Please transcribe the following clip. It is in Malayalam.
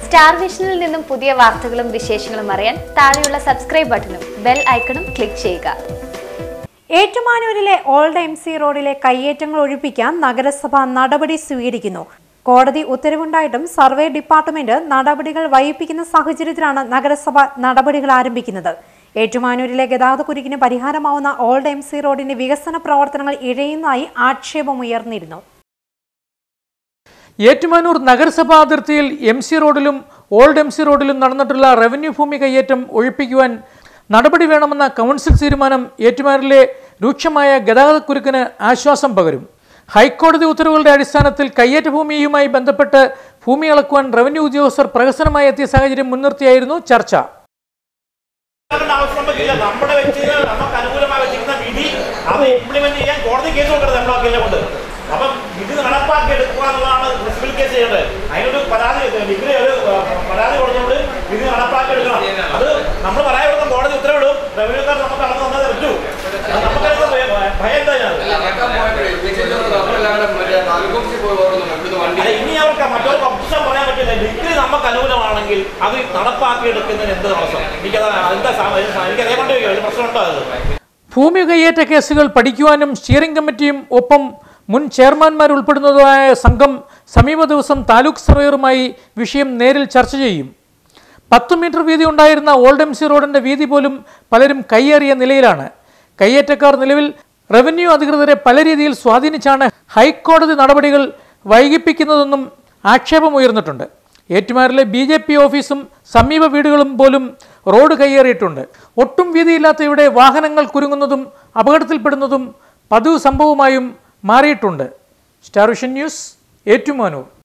സ്റ്റാർ വിഷനിൽ നിന്നും പുതിയ വാർത്തകളും വിശേഷങ്ങളും അറിയാൻ താഴെയുള്ള സബ്സ്ക്രൈബ് ബട്ടണും ബെൽ ഐക്കണും ക്ലിക്ക് ചെയ്യുക ഏറ്റുമാനൂരിലെ ഓൾഡ് എം സി റോഡിലെ കയ്യേറ്റങ്ങൾ ഒഴിപ്പിക്കാൻ നഗരസഭ നടപടി സ്വീകരിക്കുന്നു കോടതി ഉത്തരവുണ്ടായിട്ടും സർവേ ഡിപ്പാർട്ട്മെന്റ് നടപടികൾ വൈകിപ്പിക്കുന്ന സാഹചര്യത്തിലാണ് നഗരസഭ നടപടികൾ ആരംഭിക്കുന്നത് ഏറ്റുമാനൂരിലെ ഗതാഗതക്കുരുക്കിന് പരിഹാരമാവുന്ന ഓൾഡ് എം സി റോഡിന്റെ വികസന പ്രവർത്തനങ്ങൾ ഇഴയുന്നതായി ആക്ഷേപമുയർന്നിരുന്നു ഏറ്റുമാനൂർ നഗരസഭാ അതിർത്തിയിൽ എം സി റോഡിലും ഓൾഡ് എം സി റോഡിലും നടന്നിട്ടുള്ള റവന്യൂ ഭൂമി കയ്യേറ്റം ഒഴിപ്പിക്കുവാൻ നടപടി വേണമെന്ന കൗൺസിൽ തീരുമാനം ഏറ്റുമാനൂരിലെ രൂക്ഷമായ ഗതാഗതക്കുരുക്കിന് ആശ്വാസം പകരും ഹൈക്കോടതി ഉത്തരവുകളുടെ അടിസ്ഥാനത്തിൽ കയ്യേറ്റ ഭൂമിയുമായി ബന്ധപ്പെട്ട് ഭൂമി അളക്കുവാൻ റവന്യൂ ഉദ്യോഗസ്ഥർ പ്രഹസനമായി എത്തിയ സാഹചര്യം മുൻനിർത്തിയായിരുന്നു ചർച്ച ഉണ്ടാക്കേണ്ട ആവശ്യം നമുക്കില്ല നമ്മുടെ വെച്ച് നമുക്ക് അനുകൂലമായി വെച്ചിരിക്കുന്ന വിധി അത് ഇംപ്ലിമെന്റ് ചെയ്യാൻ കോടതി കേസ് കൊടുക്കുന്നത് നമ്മുടെ വക്കീലിനെ കൊണ്ട് അപ്പം വിധി നടപ്പാക്കി എടുക്കുക എന്നുള്ളതാണ് സിവിൽ കേസ് ചെയ്യേണ്ടത് അതിനൊരു പരാതി ഡിഗ്രി ഒരു ഏഹ്, പരാതി കൊടുത്തുകൊണ്ട് വിധി നടപ്പാക്കി എടുക്കണം അത് നമ്മൾ പറയാൻ കൊടുക്കുന്ന കോടതി ഉത്തരവിടും റവന്യൂക്കാർ നമുക്ക് അളന്ന് തന്നതേ പറ്റൂ അത് നമുക്കറിയാം ഭയം എന്താ ഇതിനകത്ത്? അല്ല, ഇനി അവർക്ക് മറ്റൊരു ഓപ്ഷൻ പറയാൻ പറ്റില്ല ഡിഗ്രി നമുക്ക് അനുകൂലമാണെങ്കിൽ അത് നടപ്പാക്കി എടുക്കുന്നതിന് എന്ത് തടസ്സം എനിക്കത് എന്താ സാ- എനിക്ക് അതേകൊണ്ട് ഒരു പ്രശ്നമുണ്ടോ അത് ഭൂമി കയ്യേറ്റ കേസുകൾ പഠിക്കുവാനും സ്റ്റിയറിംഗ് കമ്മിറ്റിയും ഒപ്പം മുൻ ചെയർമാൻമാർ ഉൾപ്പെടുന്നതുമായ സംഘം സമീപ ദിവസം താലൂക്ക് സർവേയറുമായി വിഷയം നേരിൽ ചർച്ച ചെയ്യും പത്ത് മീറ്റർ വീതി ഉണ്ടായിരുന്ന ഓൾഡ് എം സി റോഡിൻ്റെ വീതി പോലും പലരും കയ്യേറിയ നിലയിലാണ് കയ്യേറ്റക്കാർ നിലവിൽ റവന്യൂ അധികൃതരെ പല രീതിയിൽ സ്വാധീനിച്ചാണ് ഹൈക്കോടതി നടപടികൾ വൈകിപ്പിക്കുന്നതെന്നും ആക്ഷേപമുയർന്നിട്ടുണ്ട് ഏറ്റുമാരിലെ ബി ജെ പി ഓഫീസും സമീപ വീടുകളും പോലും റോഡ് കയ്യേറിയിട്ടുണ്ട് ഒട്ടും വീതിയില്ലാത്ത ഇവിടെ വാഹനങ്ങൾ കുരുങ്ങുന്നതും അപകടത്തിൽപ്പെടുന്നതും പതിവ് സംഭവമായും മാറിയിട്ടുണ്ട് സ്റ്റാർ വിഷൻ ന്യൂസ് ഏറ്റുമാനൂർ